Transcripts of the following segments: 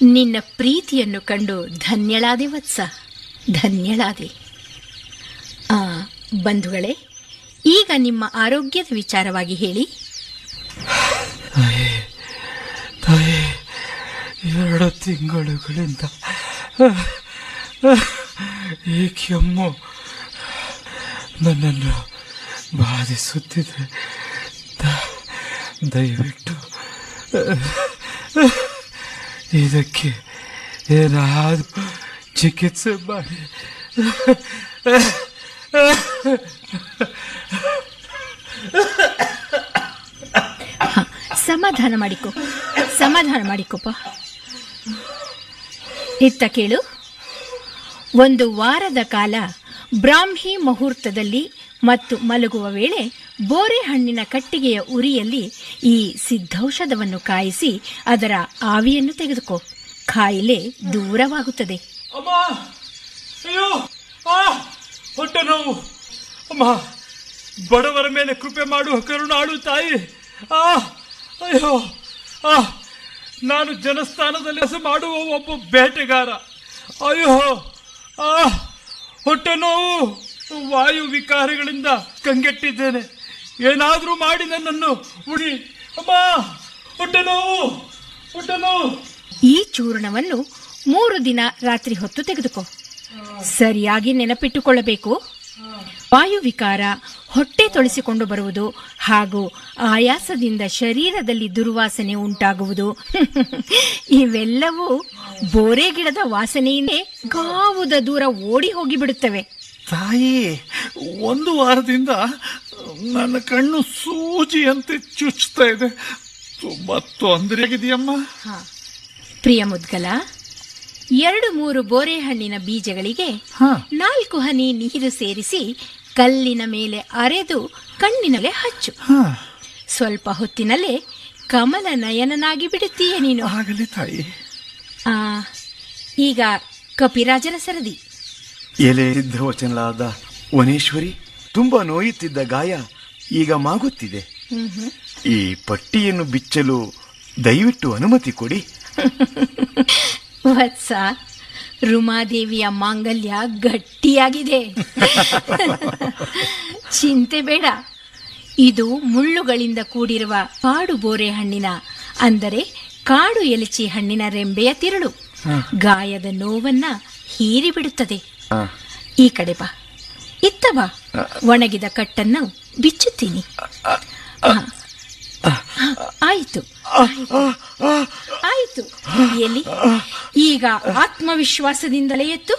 ನಿನ್ನ ಪ್ರೀತಿಯನ್ನು ಕಂಡು ಧನ್ಯಳಾದೆ ವತ್ಸ ಧನ್ಯಳಾದೆ ಆ, ಬಂಧುಗಳೇ ಈಗ ನಿಮ್ಮ ಆರೋಗ್ಯದ ವಿಚಾರವಾಗಿ ಹೇಳಿ ತಾಯಿ ಎರಡು ತಿಂಗಳುಗಳಿಂದ ಈ ಕೆಮ್ಮು ನನ್ನನ್ನು ಬಾಧಿಸುತ್ತಿದೆ ದ- ದಯವಿಟ್ಟು ಇದಕ್ಕೆ ಏನಾದರೂ ಚಿಕಿತ್ಸೆ ಮಾಡಿ ಸಮಾಧಾನ ಮಾಡಿಕೊ ಸಮಾಧಾನ ಮಾಡಿಕೊಪ್ಪ ಇತ್ತ ಕೇಳು ಒಂದು ವಾರದ ಕಾಲ ಬ್ರಾಹ್ಮಿ ಮುಹೂರ್ತದಲ್ಲಿ ಮತ್ತು ಮಲಗುವ ವೇಳೆ ಬೋರೆ ಹಣ್ಣಿನ ಕಟ್ಟಿಗೆಯ ಉರಿಯಲ್ಲಿ ಈ ಸಿದ್ಧೌಷಧವನ್ನು ಕಾಯಿಸಿ ಅದರ ಆವಿಯನ್ನು ತೆಗೆದುಕೋ ಕಾಯಿಲೆ ದೂರವಾಗುತ್ತದೆ ಅಮ್ಮ ಅಯ್ಯೋ ಆ ಹೊಟ್ಟೆ ನೋವು ಅಮ್ಮ ಬಡವರ ಮೇಲೆ ಕೃಪೆ ಮಾಡುವ ಕರುಣಾಳು ತಾಯಿ ಆ ಅಯ್ಯೋ ಆ ನಾನು ಜನಸ್ಥಾನದಲ್ಲಿ ಕೆಲಸ ಮಾಡುವ ಒಬ್ಬ ಬೇಟೆಗಾರ ಅಯ್ಯೋ ಆ ಹೊಟ್ಟೆ ನೋವು ವಾಯು ವಿಕಾರಗಳಿಂದ ಕಂಗೆಟ್ಟಿದ್ದೇನೆ ಏನಾದರೂ ಮಾಡಿ ನನ್ನನ್ನು ಉಡಿ ಅಮ್ಮ ಹೊಟ್ಟೆ ನೋವು ಹೊಟ್ಟೆ ನೋವು ಈ ಚೂರ್ಣವನ್ನು ಮೂರು ದಿನ ರಾತ್ರಿ ಹೊತ್ತು ತೆಗೆದುಕೋ ಸರಿಯಾಗಿ ನೆನಪಿಟ್ಟುಕೊಳ್ಳಬೇಕು ವಾಯುವಿಕಾರ ಹೊಟ್ಟೆ ತೊಳೆಸಿಕೊಂಡು ಬರುವುದು ಹಾಗೂ ಆಯಾಸದಿಂದ ಶರೀರದಲ್ಲಿ ದುರ್ವಾಸನೆ ಉಂಟಾಗುವುದು ಇವೆಲ್ಲವೂ ಬೋರೆ ಗಿಡದ ವಾಸನೆಯಿಂದೇ ಗಾವುದ ದೂರ ಓಡಿ ಹೋಗಿಬಿಡುತ್ತವೆ ತಾಯಿ ಒಂದು ವಾರದಿಂದ ನನ್ನ ಕಣ್ಣು ಸೂಜಿಯಂತೆ ಚುಚ್ಚುತ್ತಾ ಇದೆ ತುಂಬಾ ತೊಂದರೆ ಆಗಿದೆಯಮ್ಮ ಹಾ. ಪ್ರಿಯ ಮುದ್ಗಲ ಎರಡು ಮೂರು ಬೋರೆ ಹಣ್ಣಿನ ಬೀಜಗಳಿಗೆ ಹಾ. ನಾಲ್ಕು ಹನಿ ನೀರು ಸೇರಿಸಿ ಕಲ್ಲಿನ ಮೇಲೆ ಅರೆದು ಕಣ್ಣಿನಲ್ಲೇ ಹಚ್ಚು ಹಾ ಸ್ವಲ್ಪ ಹೊತ್ತಿನಲ್ಲೇ ಕಮಲ ನಯನನಾಗಿ ಬಿಡುತ್ತೀಯ ನೀನು ಆಗಲಿ ತಾಯಿ ಆ, ಈಗ ಕಪಿರಾಜರ ಸರದಿ ಎಲೆ ಸಿದ್ಧವಚನಲಾದ ವನೇಶ್ವರಿ ತುಂಬಾ ನೋಯುತ್ತಿದ್ದ ಗಾಯ ಈಗ ಮಾಗುತ್ತಿದೆ ಈ ಪಟ್ಟಿಯನ್ನು ಬಿಚ್ಚಲು ದಯವಿಟ್ಟು ಅನುಮತಿ ಕೊಡಿ ವತ್ಸ ರುಮಾದೇವಿಯ ಮಾಂಗಲ್ಯ ಗಟ್ಟಿಯಾಗಿದೆ ಚಿಂತೆ ಬೇಡ ಇದು ಮುಳ್ಳುಗಳಿಂದ ಕೂಡಿರುವ ಕಾಡು ಬೋರೆ ಹಣ್ಣಿನ ಅಂದರೆ ಕಾಡು ಎಲಚಿ ಹಣ್ಣಿನ ರೆಂಬೆಯ ತಿರುಳು ಗಾಯದ ನೋವನ್ನ ಹೀರಿಬಿಡುತ್ತದೆ ಆ, ಈ ಕಡೆ ಬಾ ಇತ್ತ ಬಾ ಒಣಗಿದ ಕಟ್ಟನ್ನು ಬಿಚ್ಚುತ್ತೀನಿ ಹ. ಹ, ಆಯಿತು ಆಯಿತು ಎಲ್ಲಿ ಈಗ ಆತ್ಮವಿಶ್ವಾಸದಿಂದಲೇ ಎತ್ತು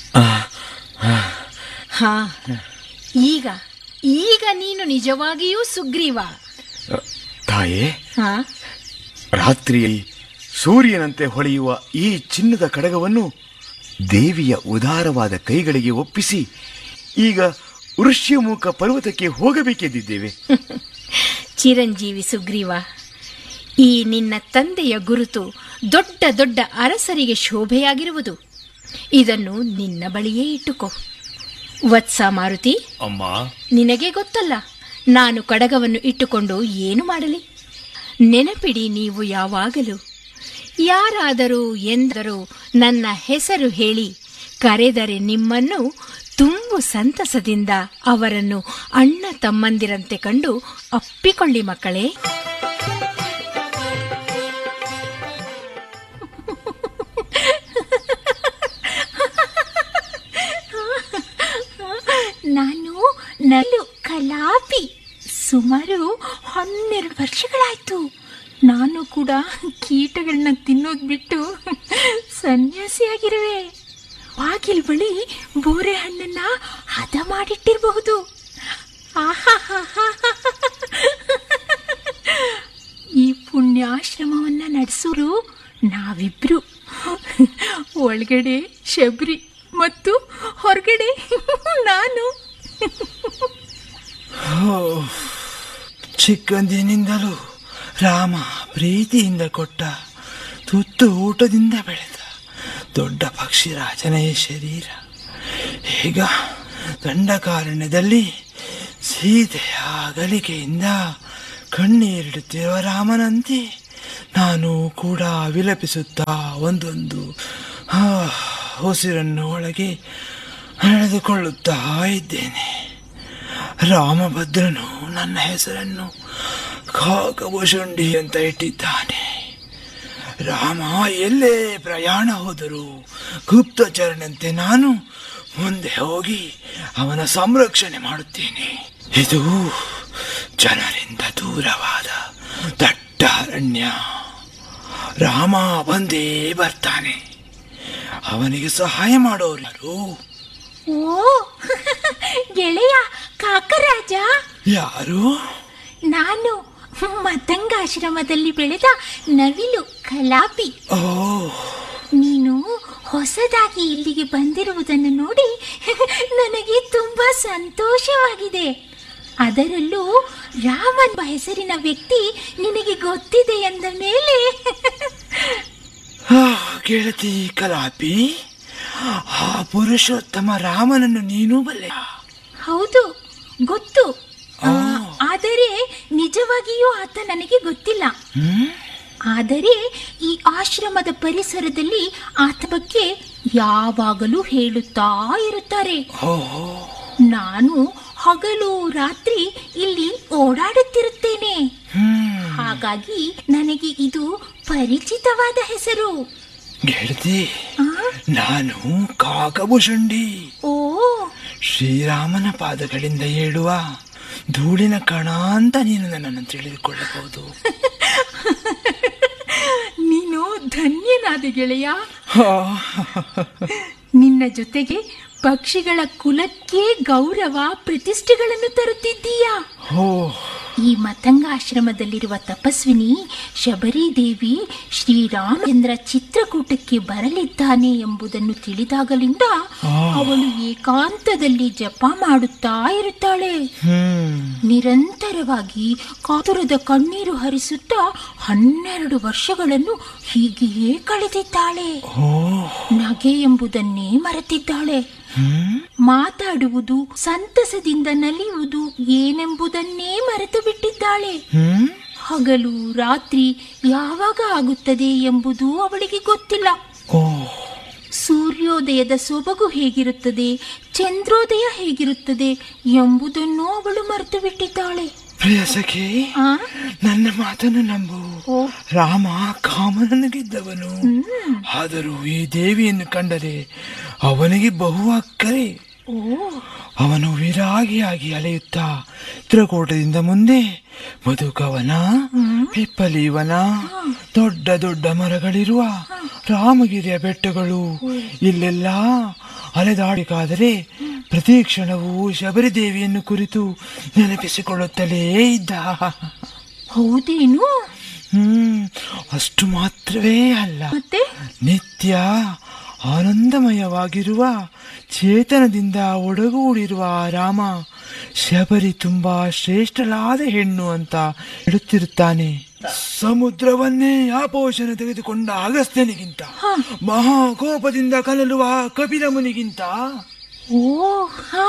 ಹಾ ಈಗ ಈಗ ನೀನು ನಿಜವಾಗಿಯೂ ಸುಗ್ರೀವ ತಾಯೇ ಹಾ ರಾತ್ರಿಯಲ್ಲಿ ಸೂರ್ಯನಂತೆ ಹೊಳೆಯುವ ಈ ಚಿನ್ನದ ಕಡಗವನ್ನು ದೇವಿಯ ಉದಾರವಾದ ಕೈಗಳಿಗೆ ಒಪ್ಪಿಸಿ ಈಗ ವೃಷ್ಯಮುಖ ಪರ್ವತಕ್ಕೆ ಹೋಗಬೇಕೆಂದಿದ್ದೇವೆ ಚಿರಂಜೀವಿ ಸುಗ್ರೀವ ಈ ನಿನ್ನ ತಂದೆಯ ಗುರುತು ದೊಡ್ಡ ದೊಡ್ಡ ಅರಸರಿಗೆ ಶೋಭೆಯಾಗಿರುವುದು ಇದನ್ನು ನಿನ್ನ ಬಳಿಯೇ ಇಟ್ಟುಕೋ ವತ್ಸ ಮಾರುತಿ ಅಮ್ಮ ನಿನಗೆ ಗೊತ್ತಲ್ಲ ನಾನು ಕಡಗವನ್ನು ಇಟ್ಟುಕೊಂಡು ಏನು ಮಾಡಲಿ ನೆನಪಿಡಿ ನೀವು ಯಾವಾಗಲೂ ಯಾರಾದರೂ ಎಂದರೂ ನನ್ನ ಹೆಸರು ಹೇಳಿ ಕರೆದರೆ ನಿಮ್ಮನ್ನು ತುಂಬು ಸಂತಸದಿಂದ ಅವರನ್ನು ಅಣ್ಣ ತಮ್ಮಂದಿರಂತೆ ಕಂಡು ಅಪ್ಪಿಕೊಳ್ಳಿ ಮಕ್ಕಳೇ ನಾನು ನಲ್ಲು ಕಲಾಪಿ ಸುಮಾರು ಹನ್ನೆರಡು ವರ್ಷಗಳಾಯ್ತು ನಾನು ಕೂಡ ಕೀಟಗಳನ್ನ ತಿನ್ನೋದು ಬಿಟ್ಟು ಸನ್ಯಾಸಿಯಾಗಿರುವೆ ಬಾಗಿಲು ಬಳಿ ಬೋರೆ ಹಣ್ಣನ್ನ ಹದ ಮಾಡಿಟ್ಟಿರಬಹುದು ಈ ಪುಣ್ಯಾಶ್ರಮವನ್ನ ನಡೆಸೋರು ನಾವಿಬ್ರು ಒಳಗಡೆ ಶಬರಿ ಮತ್ತು ಹೊರಗಡೆ ನಾನು ಚಿಕ್ಕಂದಿನಿಂದಲೂ ರಾಮ ಪ್ರೀತಿಯಿಂದ ಕೊಟ್ಟ ತುತ್ತು ಊಟದಿಂದ ಬೆಳೆದ ದೊಡ್ಡ ಪಕ್ಷಿರಾಜನೇ ಶರೀರ ಈಗ ದಂಡಕಾರಣ್ಯದಲ್ಲಿ ಸೀತೆಯ ಅಗಲಿಕೆಯಿಂದ ಕಣ್ಣೀರಿಡುತ್ತಿರುವ ರಾಮನಂತೆ ನಾನು ಕೂಡ ವಿಲಪಿಸುತ್ತಾ ಒಂದೊಂದು ಆ, ಉಸಿರನ್ನು ಒಳಗೆ ಎಳೆದುಕೊಳ್ಳುತ್ತಾ ಇದ್ದೇನೆ ರಾಮಭದ್ರನು ನನ್ನ ಹೆಸರನ್ನು ಕಾಕಭೂಷುಂಡಿ ಅಂತ ಇಟ್ಟಿದ್ದಾನೆ ರಾಮ ಎಲ್ಲೇ ಪ್ರಯಾಣ ಹೋದರೂ ಗುಪ್ತಚರನಂತೆ ನಾನು ಮುಂದೆ ಹೋಗಿ ಅವನ ಸಂರಕ್ಷಣೆ ಮಾಡುತ್ತೇನೆ ಇದು ಜನರಿಂದ ದೂರವಾದ ದಟ್ಟ ಅರಣ್ಯ ರಾಮ ಬಂದೇ ಬರ್ತಾನೆ ಅವನಿಗೆ ಸಹಾಯ ಮಾಡೋರು ಯಾರು ಓ ಗೆಳೆಯ ಕಾಕರಾಜ ಯಾರು ನಾನು ಮತಂಗಾಶ್ರಮದಲ್ಲಿ ಬೆಳೆದ ನವಿಲು ಕಲಾಪಿ ಓ ನೀನು ಹೊಸದಾಗಿ ಇಲ್ಲಿಗೆ ಬಂದಿರುವುದನ್ನು ನೋಡಿ ನನಗೆ ತುಂಬಾ ಸಂತೋಷವಾಗಿದೆ ಅದರಲ್ಲೂ ರಾಮನ್ ಹೆಸರಿನ ವ್ಯಕ್ತಿ ನಿನಗೆ ಗೊತ್ತಿದೆ ಎಂದ ಮೇಲೆ ಆ, ಗೆಳತಿ ಕಲಾಪಿ ಆ ಪುರುಷೋತ್ತಮ ರಾಮನನ್ನು ನೀನು ಬಲ್ಲೆ ಹೌದು ಗೊತ್ತು ಆ, ಆದರೆ ನಿಜವಾಗಿಯೂ ಆತ ನನಗೆ ಗೊತ್ತಿಲ್ಲ ಹ್ಮ್ ಆದರೆ ಈ ಆಶ್ರಮದ ಪರಿಸರದಲ್ಲಿ ಆತ ಬಗ್ಗೆ ಯಾವಾಗಲೂ ಹೇಳುತ್ತಾ ಇರುತ್ತಾರೆ ಓ ನಾನು ಹಗಲು ರಾತ್ರಿ ಇಲ್ಲಿ ಓಡಾಡುತ್ತಿರುತ್ತೇನೆ ಹ್ಮ್ ಹಾಗಾಗಿ ನನಗೆ ಇದು ಪರಿಚಿತವಾದ ಹೆಸರು ಗೆಳತಿ ಆ, ನಾನು ಕಾಕಭೂಷುಂಡಿ ಓ ಶ್ರೀರಾಮನ ಪಾದಗಳಿಂದ ಏಳುವ ಧೂಳಿನ ಕಣ ಅಂತ ನೀನು ನನ್ನನ್ನು ತಿಳಿದುಕೊಳ್ಳಬಹುದು ನೀನು ಧನ್ಯನಾದ ಗೆಳೆಯ ಆ, ನಿನ್ನ ಜೊತೆಗೆ ಪಕ್ಷಿಗಳ ಕುಲಕ್ಕೆ ಗೌರವ ಪ್ರತಿಷ್ಠೆಗಳನ್ನು ತರುತ್ತಿದ್ದೀಯಾ ಓ ಈ ಮತಂಗಾಶ್ರಮದಲ್ಲಿರುವ ತಪಸ್ವಿನಿ ಶಬರಿ ದೇವಿ ಶ್ರೀರಾಮಚಂದ್ರ ಚಿತ್ರಕೂಟಕ್ಕೆ ಬರಲಿದ್ದಾನೆ ಎಂಬುದನ್ನು ತಿಳಿದಾಗಲಿಂದ ಅವಳು ಏಕಾಂತದಲ್ಲಿ ಜಪ ಮಾಡುತ್ತಾ ಇರುತ್ತಾಳೆ ಹ್ಮ್ ನಿರಂತರವಾಗಿ ಕಾತುರದ ಕಣ್ಣೀರು ಹರಿಸುತ್ತಾ ಹನ್ನೆರಡು ವರ್ಷಗಳನ್ನು ಹೀಗೆಯೇ ಕಳೆದಿದ್ದಾಳೆ ಓ ನಗೆ ಎಂಬುದನ್ನೇ ಮರೆತಿದ್ದಾಳೆ ಹ್ಮ್ ಮಾತಾಡುವುದು ಸಂತಸದಿಂದ ನಲಿಯುವುದು ಏನೆಂಬುದನ್ನೇ ಮರೆತು ಬಿಟ್ಟಿದ್ದಾಳೆ ಹ್ಮ್ ಹಗಲು ರಾತ್ರಿ ಯಾವಾಗ ಆಗುತ್ತದೆ ಎಂಬುದು ಅವಳಿಗೆ ಗೊತ್ತಿಲ್ಲ ಓ ಸೂರ್ಯೋದಯದ ಸೊಬಗು ಹೇಗಿರುತ್ತದೆ ಚಂದ್ರೋದಯ ಹೇಗಿರುತ್ತದೆ ಎಂಬುದನ್ನು ಅವಳು ಮರೆತು ಬಿಟ್ಟಿದ್ದಾಳೆ ಪ್ರಿಯ ಸಖಿ ಆ? ನನ್ನ ಮಾತನ್ನು ನಂಬು ಓ. ರಾಮ ಕಾಮನನ್ನು ಗೆದ್ದವನು ಆದರೂ ಈ ದೇವಿಯನ್ನು ಕಂಡರೆ ಅವನಿಗೆ ಬಹು ಅಕ್ಕರೆ ಓ ಅವನು ವಿರಾಗಿಯಾಗಿ ಅಲೆಯುತ್ತಾ ಚಿತ್ರಕೂಟದಿಂದ ಮುಂದೆ ಮಧುಕವನ ಪಿಪ್ಪಲಿವನ ದೊಡ್ಡ ದೊಡ್ಡ ಮರಗಳಿರುವ ರಾಮಗಿರಿಯ ಬೆಟ್ಟಗಳು ಇಲ್ಲೆಲ್ಲ ಅಲೆದಾಡಿಕಾದರೆ ಪ್ರತಿ ಕ್ಷಣವೂ ಶಬರಿದೇವಿಯನ್ನು ಕುರಿತು ನೆನಪಿಸಿಕೊಳ್ಳುತ್ತಲೇ ಇದ್ದ ಹೌದೇನು ಹ್ಮ್ ಅಷ್ಟು ಮಾತ್ರವೇ ಅಲ್ಲ ಮತ್ತೆ ನಿತ್ಯ ಆನಂದಮಯವಾಗಿರುವ ಚೇತನದಿಂದ ಒಡಗೂಡಿರುವ ಆ ರಾಮ ಶಬರಿ ತುಂಬಾ ಶ್ರೇಷ್ಠಳಾದ ಹೆಣ್ಣು ಅಂತ ಹೇಳುತ್ತಿರುತ್ತಾನೆ ಸಮುದ್ರವನ್ನೇ ಆಪೋಷಣ ತೆಗೆದುಕೊಂಡ ಅಗಸ್ತ್ಯನಿಗಿಂತ ಮಹಾಕೋಪದಿಂದ ಕಲಲುವ ಕಪಿಲ ಮುನಿಗಿಂತ ಓ ಹಾ.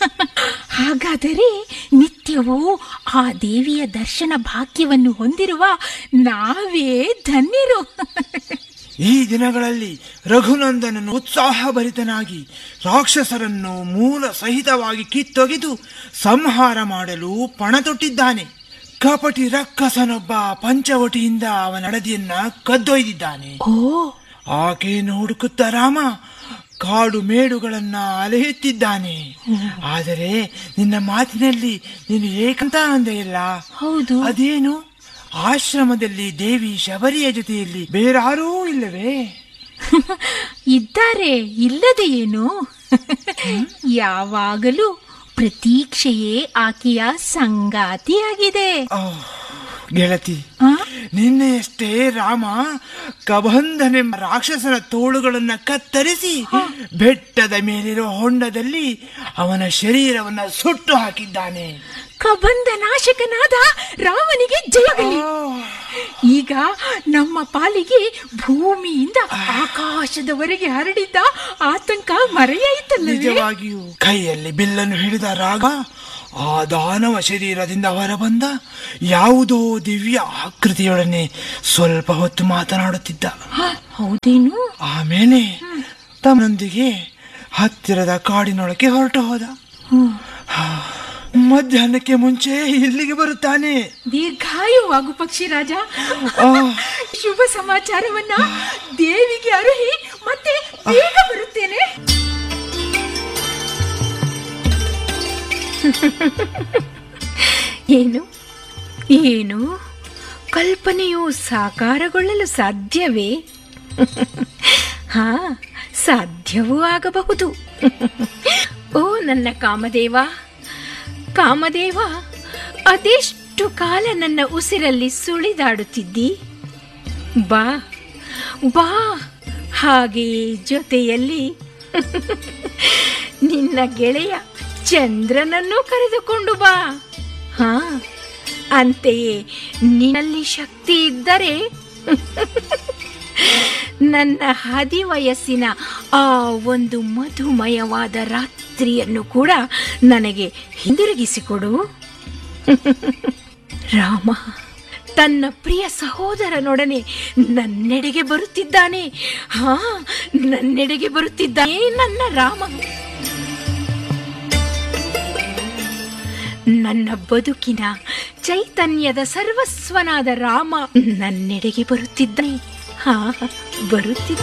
ಹಾಗಾದರೆ ನಿತ್ಯವೂ ಆ ದೇವಿಯ ದರ್ಶನ ಭಾಗ್ಯವನ್ನು ಹೊಂದಿರುವ ನಾವೇ ಧನ್ಯರು ಈ ದಿನಗಳಲ್ಲಿ ರಘುನಂದನನು ಉತ್ಸಾಹಭರಿತನಾಗಿ ರಾಕ್ಷಸರನ್ನು ಮೂಲ ಸಹಿತವಾಗಿ ಕಿತ್ತೊಗೆದು ಸಂಹಾರ ಮಾಡಲು ಪಣ ತೊಟ್ಟಿದ್ದಾನೆ ಕಪಟಿ ರಕ್ಕಸನೊಬ್ಬ ಪಂಚವಟಿಯಿಂದ ಅವನ ಅಡದಿಯನ್ನ ಕದ್ದೊಯ್ದಿದ್ದಾನೆ ಓ ಆಕೆಯನ್ನು ಹುಡುಕುತ್ತ ರಾಮ ಕಾಡು ಮೇಡುಗಳನ್ನ ಅಲೆಯುತ್ತಿದ್ದಾನೆ ಆದರೆ ನಿನ್ನ ಮಾತಿನಲ್ಲಿ ನೀನು ಏಕಂತ ಅಂದೇ ಇಲ್ಲ ಹೌದು ಅದೇನು ಆಶ್ರಮದಲ್ಲಿ ದೇವಿ ಶಬರಿಯ ಜೊತೆಯಲ್ಲಿ ಬೇರಾರೂ ಇಲ್ಲವೇ ಇದ್ದಾರೆ ಇಲ್ಲದೆ ಏನು ಯಾವಾಗಲೂ ಪ್ರತೀಕ್ಷೆಯೇ ಆಕೆಯ ಸಂಗಾತಿಯಾಗಿದೆ ಆಹ್, ಗೆಳತಿ ಆ? ನಿನ್ನೆಯಷ್ಟೇ ರಾಮ ಕಬಂಧನೆಂಬ ರಾಕ್ಷಸನ ತೋಳುಗಳನ್ನ ಕತ್ತರಿಸಿ ಬೆಟ್ಟದ ಮೇಲಿರೋ ಹೊಂಡದಲ್ಲಿ ಅವನ ಶರೀರವನ್ನ ಸುಟ್ಟು ಹಾಕಿದ್ದಾನೆ ಕಬಂಧ ನಾಶಕನಾದ ರಾಮನಿಗೆ ಜಯಗಲಿ ಈಗ ನಮ್ಮ ಪಾಲಿಗೆ ಭೂಮಿಯಿಂದ ಆಕಾಶದವರೆಗೆ ಹರಡಿದ್ದ ಆತಂಕ ಮರೆಯಾಯಿತಲ್ಲವೇ ನಿಜವಾಗಿಯೂ ಕೈಯಲ್ಲಿ ಬಿಲ್ಲನ್ನು ಹಿಡಿದ ರಾಗ ಆ ದಾನವ ಶರೀರದಿಂದ ಹೊರಬಂದ ಯಾವುದೋ ದಿವ್ಯ ಆಕೃತಿಯೊಡನೆ ಸ್ವಲ್ಪ ಹೊತ್ತು ಮಾತನಾಡುತ್ತಿದ್ದ ಹ, ಹೌದೇನು ಆಮೇಲೆ ತಮ್ಮನೊಂದಿಗೆ ಹತ್ತಿರದ ಕಾಡಿನೊಳಗೆ ಹೊರಟು ಹೋದ ಮಧ್ಯಾಹ್ನಕ್ಕೆ ಮುಂಚೆ ಇಲ್ಲಿಗೆ ಬರುತ್ತಾನೆ ದೀರ್ಘಾಯುವಾಗು ಪಕ್ಷಿ ರಾಜ ಆ, ಶುಭ ಸಮಾಚಾರವನ್ನ ದೇವಿಗೆ ಅರುಹಿ ಮತ್ತೆ ಬೇಗ ಬರುತ್ತೇನೆ ಏನು ಏನು ಕಲ್ಪನೆಯು ಸಾಕಾರಗೊಳ್ಳಲು ಸಾಧ್ಯವೇ ಹಾ ಸಾಧ್ಯವೂ ಆಗಬಹುದು ಓ ನನ್ನ ಕಾಮದೇವ ಕಾಮದೇವ ಅದೆಷ್ಟು ಕಾಲ ನನ್ನ ಉಸಿರಲ್ಲಿ ಸುಳಿದಾಡುತ್ತಿದ್ದಿ ಬಾ ಬಾ ಹಾಗೆ ಜೊತೆಯಲ್ಲಿ ನಿನ್ನ ಗೆಳೆಯ ಚಂದ್ರನನ್ನು ಕರೆದುಕೊಂಡು ಬಾ ಹಾ ಅಂತೆಯೇ ನಿನ್ನಲ್ಲಿ ಶಕ್ತಿ ಇದ್ದರೆ ನನ್ನ ಹದಿ ವಯಸ್ಸಿನ ಆ ಒಂದು ಮಧುಮಯವಾದ ರಾತ್ರಿಯನ್ನು ಕೂಡ ನನಗೆ ಹಿಂದಿರುಗಿಸಿಕೊಡು ರಾಮ ತನ್ನ ಪ್ರಿಯ ಸಹೋದರನೊಡನೆ ನನ್ನೆಡೆಗೆ ಬರುತ್ತಿದ್ದಾನೆ ಹಾ ನನ್ನೆಡೆಗೆ ಬರುತ್ತಿದ್ದಾನೆ ನನ್ನ ರಾಮ ನನ್ನ ಬದುಕಿನ ಚೈತನ್ಯದ ಸರ್ವಸ್ವನಾದ ರಾಮ ನನ್ನೆಡೆಗೆ ಬರುತ್ತಿದ್ದಾನೆ ಹಾ ಬರುತ್ತಿದ್ದ